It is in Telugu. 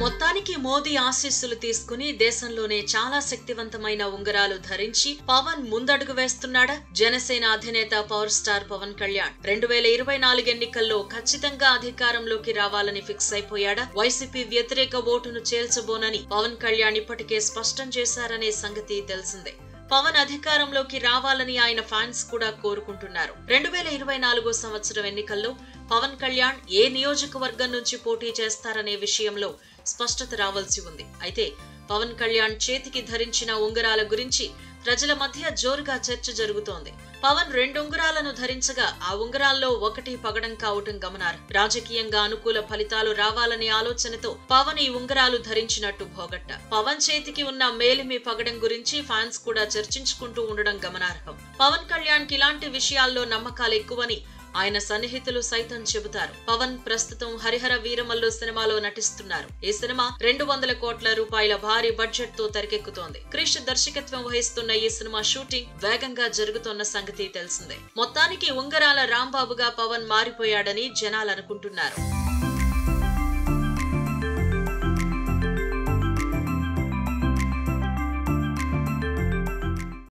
మొత్తానికి మోదీ ఆశీస్సులు తీసుకుని దేశంలోనే చాలా శక్తివంతమైన ఉంగరాలు ధరించి పవన్ ముందడుగు వేస్తున్నాడా జనసేన అధినేత పవర్ స్టార్ పవన్ కళ్యాణ్ రెండు వేల ఇరవై నాలుగు ఎన్నికల్లో ఖచ్చితంగా అధికారంలోకి రావాలని ఫిక్స్ అయిపోయాడా వైసీపీ వ్యతిరేక ఓటును చేల్చబోనని పవన్ కళ్యాణ్ ఇప్పటికే స్పష్టం చేశారనే సంగతి తెలిసిందే పవన్ అధికారంలోకి రావాలని ఆయన ఫ్యాన్స్ కూడా కోరుకుంటున్నారు రెండు వేల ఇరవై నాలుగో సంవత్సరం ఎన్నికల్లో పవన్ కళ్యాణ్ ఏ నియోజకవర్గం నుంచి పోటీ చేస్తారనే విషయంలో స్పష్టత రావాల్సి ఉంది అయితే పవన్ కళ్యాణ్ చేతికి ధరించిన ఉంగరాల గురించి ప్రజల మధ్య జోరుగా చర్చ జరుగుతోంది పవన్ రెండు ఉంగరాలను ధరించగా ఆ ఉంగరాల్లో ఒకటి పగడం కావటం గమనార్హం రాజకీయంగా అనుకూల ఫలితాలు రావాలనే ఆలోచనతో పవన్ ఈ ఉంగరాలు ధరించినట్టు భోగట్ట పవన్ చేతికి ఉన్న మేలిమి పగడం గురించి ఫ్యాన్స్ కూడా చర్చించుకుంటూ ఉండడం గమనార్హం పవన్ కళ్యాణ్ కి ఇలాంటి విషయాల్లో నమ్మకాలు ఎక్కువని ఆయన సన్నిహితులు సైతం చెబుతారు పవన్ ప్రస్తుతం హరిహర వీరమల్లు సినిమాలో నటిస్తున్నారు ఈ సినిమా రెండు వందల కోట్ల రూపాయల భారీ బడ్జెట్ తో తెరకెక్కుతోంది క్రిష్ దర్శకత్వం వహిస్తున్న ఈ సినిమా షూటింగ్ వేగంగా జరుగుతోన్న సంగతి తెలిసిందే మొత్తానికి ఉంగరాల రాంబాబుగా పవన్ మారిపోయాడని జనాలు అనుకుంటున్నారు